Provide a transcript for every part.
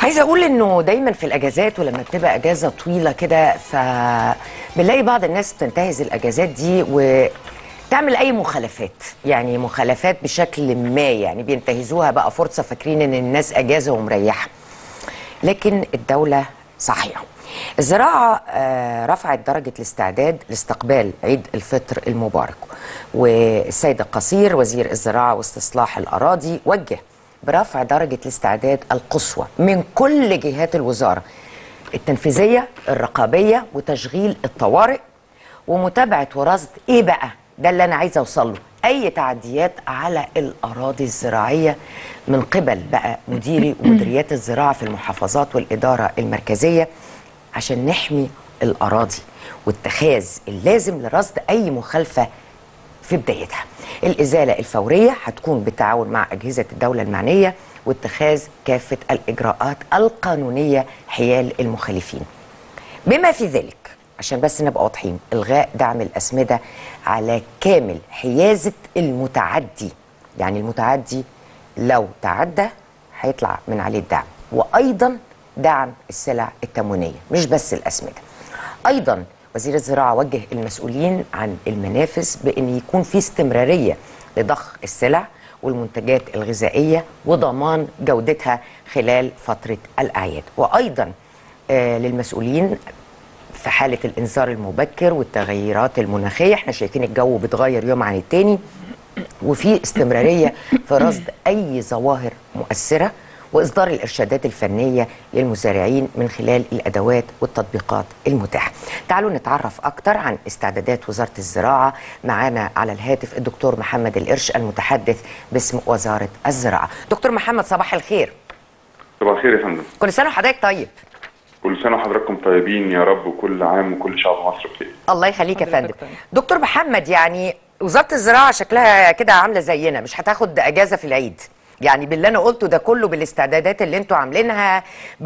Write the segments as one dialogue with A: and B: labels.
A: عايزه اقول انه دايما في الاجازات ولما بتبقى اجازه طويله كده فبنلاقي بعض الناس بتنتهز الاجازات دي وتعمل اي مخالفات يعني مخالفات بشكل ما يعني بينتهزوها بقى فرصه فاكرين ان الناس اجازه ومريحه لكن الدوله صحيه الزراعة آه، رفعت درجة الاستعداد لاستقبال عيد الفطر المبارك والسيد القصير وزير الزراعة واستصلاح الأراضي وجه برفع درجة الاستعداد القصوى من كل جهات الوزارة التنفيذية الرقابية وتشغيل الطوارئ ومتابعة ورصد ايه بقى ده اللي انا عايزه اوصل له اي تعديات على الاراضي الزراعيه من قبل بقى مديري ومديريات الزراعه في المحافظات والاداره المركزيه عشان نحمي الاراضي واتخاذ اللازم لرصد اي مخالفه في بدايتها الإزالة الفورية هتكون بالتعاون مع أجهزة الدولة المعنية واتخاذ كافة الإجراءات القانونية حيال المخالفين بما في ذلك عشان بس نبقى واضحين إلغاء دعم الأسمدة على كامل حيازة المتعدي يعني المتعدي لو تعدى هيطلع من عليه الدعم وأيضا دعم السلع التموينية مش بس الأسمدة أيضا وزير الزراعة وجه المسؤولين عن المنافذ بأن يكون في استمرارية لضخ السلع والمنتجات الغذائية وضمان جودتها خلال فترة الأعياد وأيضا آه للمسؤولين في حالة الإنذار المبكر والتغيرات المناخية احنا شايفين الجو بيتغير يوم عن التاني وفي استمرارية في رصد أي ظواهر مؤثرة واصدار الارشادات الفنيه للمزارعين من خلال الادوات والتطبيقات المتاحه. تعالوا نتعرف اكتر عن استعدادات وزاره الزراعه معانا على الهاتف الدكتور محمد القرش المتحدث باسم وزاره الزراعه. دكتور محمد صباح الخير.
B: صباح الخير يا فندم
A: كل سنه وحضرتك طيب.
B: كل سنه وحضراتكم طيبين يا رب وكل عام وكل شعب مصر بخير
A: الله يخليك يا
C: حضرتك
A: فندم.
C: طيب.
A: دكتور محمد يعني وزاره الزراعه شكلها كده عامله زينا مش هتاخد اجازه في العيد. يعني باللي انا قلته ده كله بالاستعدادات اللي انتوا عاملينها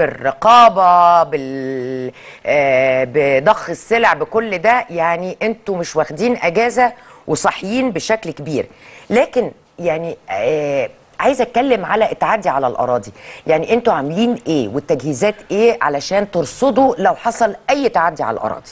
A: بالرقابه بال آه بضخ السلع بكل ده يعني انتوا مش واخدين اجازه وصاحيين بشكل كبير لكن يعني آه عايزه اتكلم على التعدي على الاراضي يعني انتوا عاملين ايه والتجهيزات ايه علشان ترصدوا لو حصل اي تعدي على الاراضي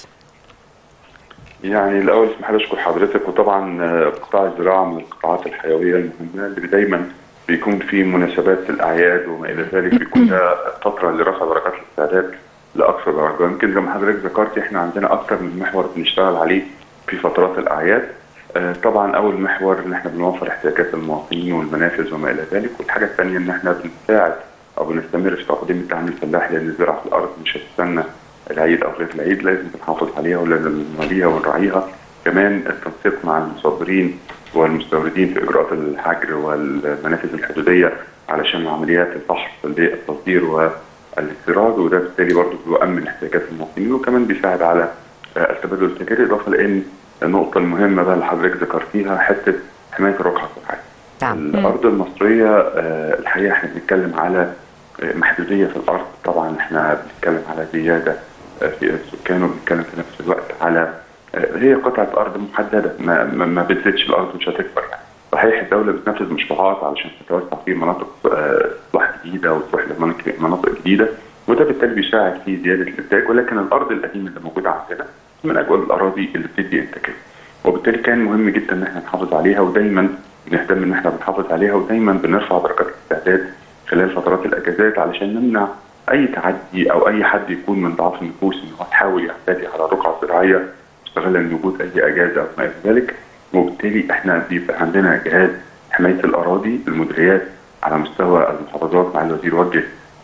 B: يعني الاول اسمح لي اشكر حضرتك وطبعا آه، قطاع الزراعه من القطاعات الحيويه المهمه اللي دايما بيكون في مناسبات الاعياد وما الى ذلك بيكون ده فتره لرفع درجات الاستعداد لاقصى درجه يمكن زي ما حضرتك ذكرت احنا عندنا اكثر من محور بنشتغل عليه في فترات الاعياد آه، طبعا اول محور ان احنا بنوفر احتياجات المواطنين والمنافذ وما الى ذلك والحاجه الثانيه ان احنا بنساعد او بنستمر في تقديم الدعم الفلاحي لان الزراعه في الارض مش هتستنى العيد او غير العيد لازم بنحافظ عليها ولازم نوليها ونراعيها كمان التنسيق مع المصدرين والمستوردين في اجراءات الحجر والمنافذ الحدوديه علشان عمليات الفحص للتصدير والاستيراد وده بالتالي برضه بيؤمن احتياجات المواطنين وكمان بيساعد على آه، التبادل التجاري اضافه لان النقطه المهمه بقى اللي حضرتك ذكرتيها حته حمايه الرقعه الزراعيه.
A: نعم
B: الارض المصريه آه، الحقيقه احنا بنتكلم على آه، محدوديه في الارض طبعا احنا بنتكلم على زياده آه، في السكان وبنتكلم في نفس الوقت على آه، هي قطعه ارض محدده ما, ما, ما بتزيدش الارض مش هتكبر يعني صحيح الدوله بتنفذ مشروعات علشان تتوسع في مناطق آه، اصلاح جديده وتروح لمناطق مناطق جديده وده بالتالي بيساعد في زياده الانتاج ولكن الارض القديمه اللي موجوده عندنا من اجمل الاراضي اللي بتدي انتاجيه وبالتالي كان مهم جدا ان احنا نحافظ عليها ودايما بنهتم ان احنا بنحافظ عليها ودايما بنرفع درجات الاستعداد خلال فترات الاجازات علشان نمنع اي تعدي او اي حد يكون من ضعاف النفوس ان هو يحاول يعتدي على الرقعه الزراعيه مستغلا من وجود اي اجازه او ما الى ذلك وبالتالي احنا بيبقى عندنا جهاز حمايه الاراضي المديريات على مستوى المحافظات مع الوزير وجه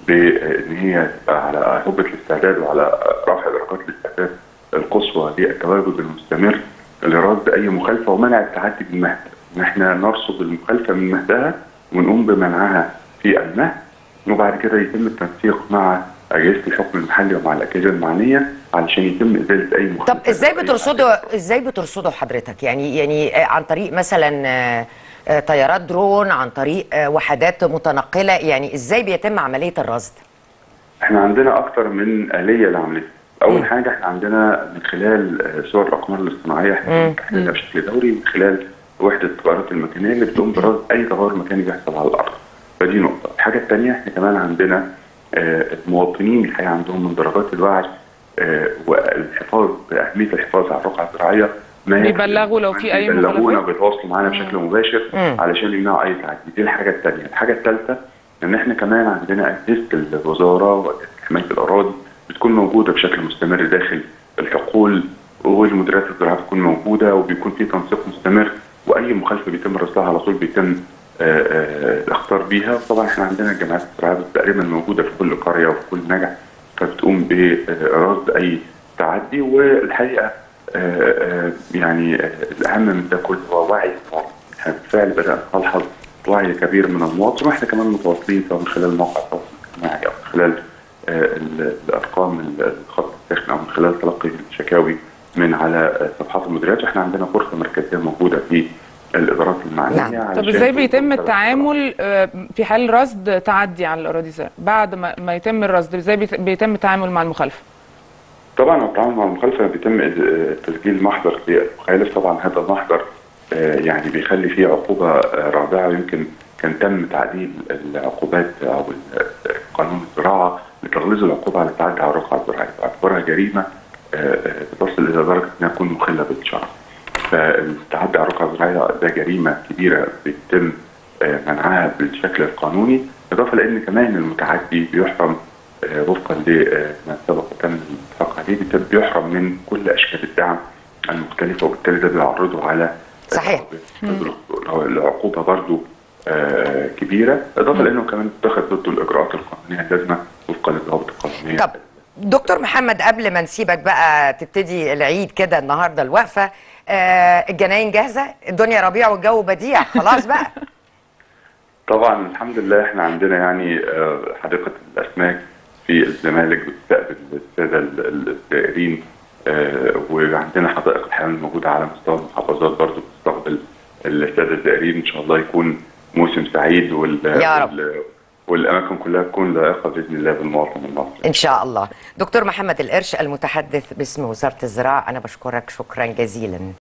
B: بان هي تبقى على هبه الاستعداد وعلى رفع درجات الاستعداد القصوى للتواجد المستمر لرصد اي مخالفه ومنع التعدي بالمهد ان احنا نرصد المخالفه من مهدها ونقوم بمنعها في المهد وبعد كده يتم التنسيق مع اجهزه الحكم المحلي ومع الاجهزه المعنيه علشان يتم ازاله اي مخالفه
A: طب ازاي بترصدوا ازاي بترصدوا حضرتك يعني يعني آه، عن طريق مثلا آه، آه، طيارات درون عن طريق آه، وحدات متنقله يعني ازاي بيتم عمليه الرصد
B: احنا عندنا اكتر من آلية لعملية
A: مم.
B: اول حاجة احنا عندنا من خلال آه، صور الاقمار الاصطناعية احنا
A: مم.
B: بنحللها بشكل دوري من خلال وحدة التغيرات المكانية اللي بتقوم برصد اي تغير مكاني بيحصل على الارض فدي نقطة الحاجة الثانية احنا كمان عندنا آه، المواطنين الحقيقه عندهم من درجات الوعي آه، والحفاظ باهميه الحفاظ على الرقعه الزراعيه ما يكفي.
C: بيبلغوا لو في أي
B: بيبلغونا
C: مخالفات؟
B: وبيتواصلوا معانا بشكل مباشر
A: مم.
B: علشان يمنعوا اي تعدي دي الحاجه الثانيه الحاجه الثالثه ان احنا كمان عندنا اجهزه الوزاره واجهزه حمايه الاراضي بتكون موجوده بشكل مستمر داخل الحقول والمديريات الزراعيه بتكون موجوده وبيكون في تنسيق مستمر واي مخالفه بيتم رصدها على طول بيتم آه، آه، الاخطار بيها طبعا احنا عندنا الجمعيات الزراعيه تقريبا موجوده في كل قريه وفي كل نجع فبتقوم برصد اي تعدي والحقيقه آه، آه، يعني آه، الاهم من ده كله هو وعي المواطن احنا بالفعل بدانا نلحظ وعي كبير من المواطن واحنا كمان متواصلين سواء من خلال موقع التواصل الاجتماعي او من خلال آه، ال- الارقام ال- الخط الساخن او من خلال تلقي الشكاوي من على آه، صفحات المديريات واحنا عندنا غرفه مركزيه موجوده في الادارات المعنيه
A: نعم.
C: طب
B: علشان
C: ازاي بيتم
B: توصل
C: التعامل آه، في حال رصد تعدي على الاراضي الزراعيه بعد ما, ما يتم الرصد ازاي بيت- بيتم التعامل مع المخالفه
B: طبعا التعامل مع المخالفه بيتم آه، تسجيل محضر للمخالف طبعا هذا المحضر آه، يعني بيخلي فيه عقوبه آه، رادعه ويمكن كان تم تعديل العقوبات او ال- قانون الزراعه لتغليظ العقوبه على التعدي على الرقعه الزراعيه باعتبارها جريمه آه، آه، بتصل الى درجه انها تكون مخله بالشرع. فالتعدي على الرقعه الزراعيه ده جريمه كبيره بيتم آه، منعها بالشكل القانوني اضافه لان كمان المتعدي بيحرم آه، وفقا لما سبق وتم الاتفاق عليه بيتم- بيحرم من كل اشكال الدعم المختلفه وبالتالي ده بيعرضه على
A: صحيح.
B: العقوبه برضو آه، كبيره اضافه لانه كمان اتخذ ضده الاجراءات القانونيه اللازمه وفقا للضوابط القانونيه
A: طب دكتور محمد قبل ما نسيبك بقى تبتدي العيد كده النهارده الوقفه آه الجناين جاهزه الدنيا ربيع والجو بديع خلاص بقى
B: طبعا الحمد لله احنا عندنا يعني آه، حديقه الاسماك في الزمالك بتستقبل الساده ال- الزائرين آه، وعندنا حدائق الحيوان الموجوده على مستوى المحافظات برضو بتستقبل الساده الزائرين ان شاء الله يكون موسم سعيد وال
A: يا رب.
B: وال- والاماكن كلها تكون لائقه باذن الله بالمواطن المصري
A: ان شاء الله دكتور محمد القرش المتحدث باسم وزاره الزراعه انا بشكرك شكرا جزيلا